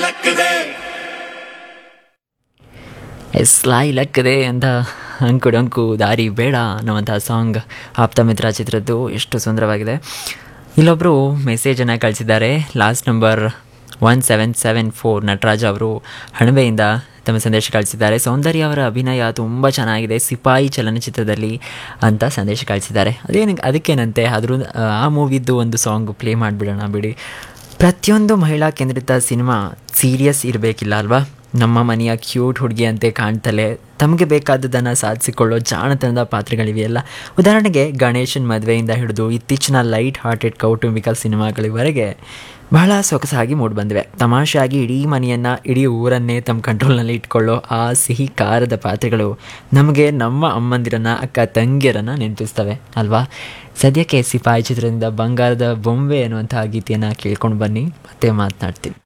ಲಕ್ಕದೆ S ಲಾಯಿ ಲಕ್ಕದೆ ಅಂತ ಅಂಕು ಡೊಂಕು ದಾರಿ ಬೇಡ ಅನ್ನುವಂಥ ಸಾಂಗ್ ಆಪ್ತ ಮಿತ್ರ ಚಿತ್ರದ್ದು ಎಷ್ಟು ಸುಂದರವಾಗಿದೆ ಇಲ್ಲೊಬ್ಬರು ಮೆಸೇಜನ್ನು ಕಳಿಸಿದ್ದಾರೆ last number one seven seven four Nataraj ಅವರು ಹಣಬೆಯಿಂದ ತಮ್ಮ ಸಂದೇಶ ಕಳಿಸಿದ್ದಾರೆ ಸೌಂದರ್ಯ ಅವರ ಅಭಿನಯ ತುಂಬ ಚೆನ್ನಾಗಿದೆ ಸಿಪಾಯಿ ಚಲನಚಿತ್ರದಲ್ಲಿ ಅಂತ ಸಂದೇಶ ಕಳಿಸಿದ್ದಾರೆ ಅದೇನು ಅದಕ್ಕೇನಂತೆ ಅದ್ರ ಆ ಮೂವಿದ್ದು ಒಂದು ಸಾಂಗ್ ಪ್ಲೇ ಮಾಡಿಬಿಡೋಣ ಬಿಡಿ ಪ್ರತಿಯೊಂದು ಮಹಿಳಾ ಕೇಂದ್ರಿತ ಸಿನಿಮಾ ಸೀರಿಯಸ್ ಇರಬೇಕಿಲ್ಲ ಅಲ್ವಾ ನಮ್ಮ ಮನೆಯ ಕ್ಯೂಟ್ ಹುಡುಗಿಯಂತೆ ಕಾಣ್ತಲೇ ತಮಗೆ ಬೇಕಾದದನ್ನು ಸಾಧಿಸಿಕೊಳ್ಳೋ ಜಾಣತನದ ಪಾತ್ರಗಳಿವೆಯಲ್ಲ ಉದಾಹರಣೆಗೆ ಗಣೇಶನ್ ಮದುವೆಯಿಂದ ಹಿಡಿದು ಇತ್ತೀಚಿನ ಲೈಟ್ ಹಾರ್ಟೆಡ್ ಕೌಟುಂಬಿಕ ಸಿನಿಮಾಗಳಿವರೆಗೆ ಬಹಳ ಸೊಗಸಾಗಿ ಮೂಡಿಬಂದಿವೆ ತಮಾಷೆಯಾಗಿ ಇಡೀ ಮನೆಯನ್ನು ಇಡೀ ಊರನ್ನೇ ತಮ್ಮ ಕಂಟ್ರೋಲ್ನಲ್ಲಿ ಇಟ್ಕೊಳ್ಳೋ ಆ ಸಿಹಿ ಖಾರದ ಪಾತ್ರಗಳು ನಮಗೆ ನಮ್ಮ ಅಮ್ಮಂದಿರನ್ನ ಅಕ್ಕ ತಂಗಿಯರನ್ನು ನೆನಪಿಸ್ತವೆ ಅಲ್ವಾ ಸದ್ಯಕ್ಕೆ ಸಿಪಾಯಿ ಚಿತ್ರದಿಂದ ಬಂಗಾರದ ಬೊಂಬೆ ಅನ್ನುವಂಥ ಗೀತೆಯನ್ನು ಕೇಳ್ಕೊಂಡು ಬನ್ನಿ ಮತ್ತೆ ಮಾತನಾಡ್ತೀನಿ